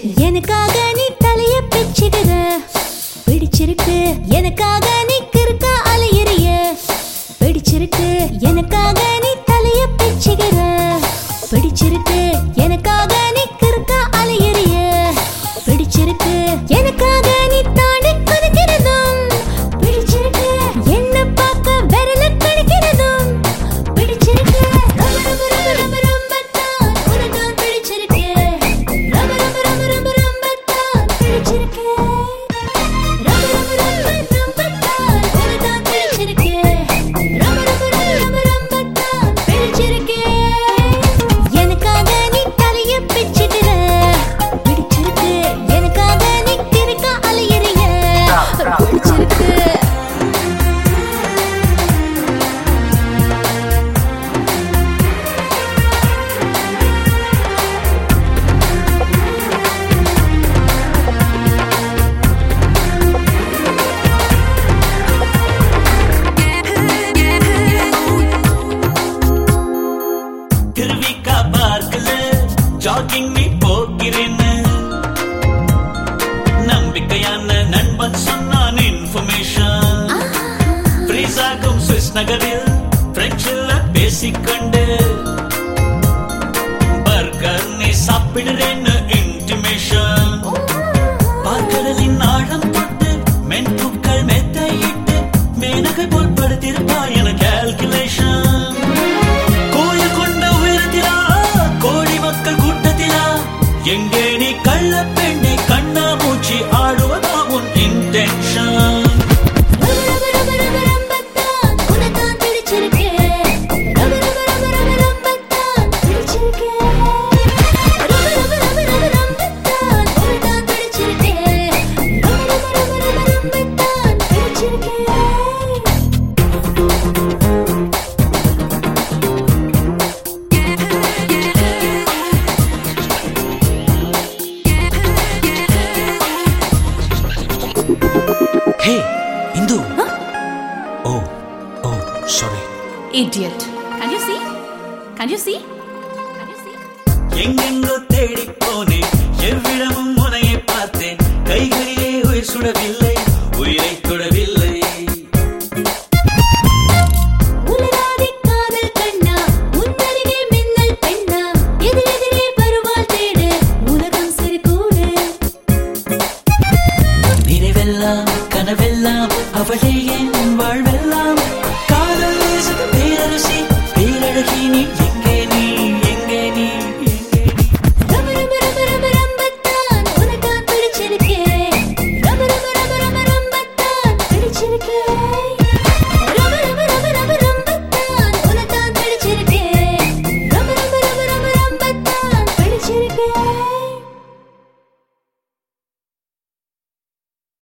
எனக்காக நீ தலைய பிச்சுக்கிற பிடிச்சிருக்கு எனக்காக நீ கிறுக்க அலையிறிய பிடிச்சிருக்கு எனக்காக நீ தலைய பிச்சுக்கிற பிடிச்சிருக்கு எனக்காக நீ கிறுக்க அலையிறிய பிடிச்சிருக்கு எனக்காக நீ தாண்டி குதிக்கிறதும் பிடிச்சிருக்கு என்ன பார்க்க விரல கடிக்கிறதும் பிடிச்சிருக்கு ரொம்ப ரொம்ப ரொம்ப ரொம்ப ரொம்ப தான் உனதான் பிடிச்சிருக்கு ரொம்ப ரொம்ப ரொம்ப ரொம்ப ரொம்ப தான் பிடிச்சிருக்கு ரொம்ப ரொம்ப ரொம்ப ரொம்ப தான் உனதான் பிடிச்சிருக்கு ரொம்ப ரொம்ப ரொம்ப ரொம்ப ரொம்ப தான் பிடிச்சிருக்கு எனக்காக நீ தலைய பிச்சுக்கிற பிடிச்சிருக்கு எனக்காக நீ கிறுக்க அலையறிய பிடிச்சிருக்கு திருவிக்கா பார்க்கல ஜாகிங் நீ போகிறேன்னு நம்பிக்கையான நண்பன் சொன்னான் இன்ஃபர்மேஷன் ஃப்ரீஸ் ஆகும் சுவிஸ் நகரில் பிரெஞ்சில் பேசிக்கொண்டு பர்கர் நீ சாப்பிடுறேன்னு இன்டிமேஷன் பார்க்கடலின் ஆழம் தொட்டு மென்புக்கள் மெத்தையிட்டு மேனகை போல் படுத்திருப்பா என கால்குலேஷன் கோயில் கொண்ட உயரத்திலா கோடி மக்கள் கூட்டத்திலா எங்கே நீ கள்ள பெண்ணை கண்ணா மூச்சி ஆடுவதா உன் இன்டென்ஷன் ரொம்ப ரொம்ப ரொம்ப ரொம்ப ரொம்ப தான் உனதான் பிடிச்சிருக்கு ரொம்ப ரொம்ப ரொம்ப ரொம்ப ரொம்ப தான் பிடிச்சிருக்கு ரொம்ப ரொம்ப ரொம்ப ரொம்ப ரொம்ப தான் உனதான் பிடிச்சிருக்கு ரொம்ப ரொம்ப ரொம்ப ரொம்ப ரொம்ப தான் பிடிச்சிருக்கு hey Indu oh oh sorry Idiot. Can you see? Can you see? Can you see? எங்கெங்கோ தேடி போனேன் எவ்விடமும் முனையை பார்த்தேன் கைகளிலே உயிர் சுடவில்லை உயிரை தொடவில்லை உலராதி காதல் கண்ணா உன்னருகே மின்னல் பெண்ணா எதிரெதிரே வருவாள் தேடு உலகம் சிறு கூடு நினைவெல்லாம் கனவெல்லாம் அவளே என் வாழ்வெல்லாம் காதல் நேசத்து பேரரசி பேரழகி நீ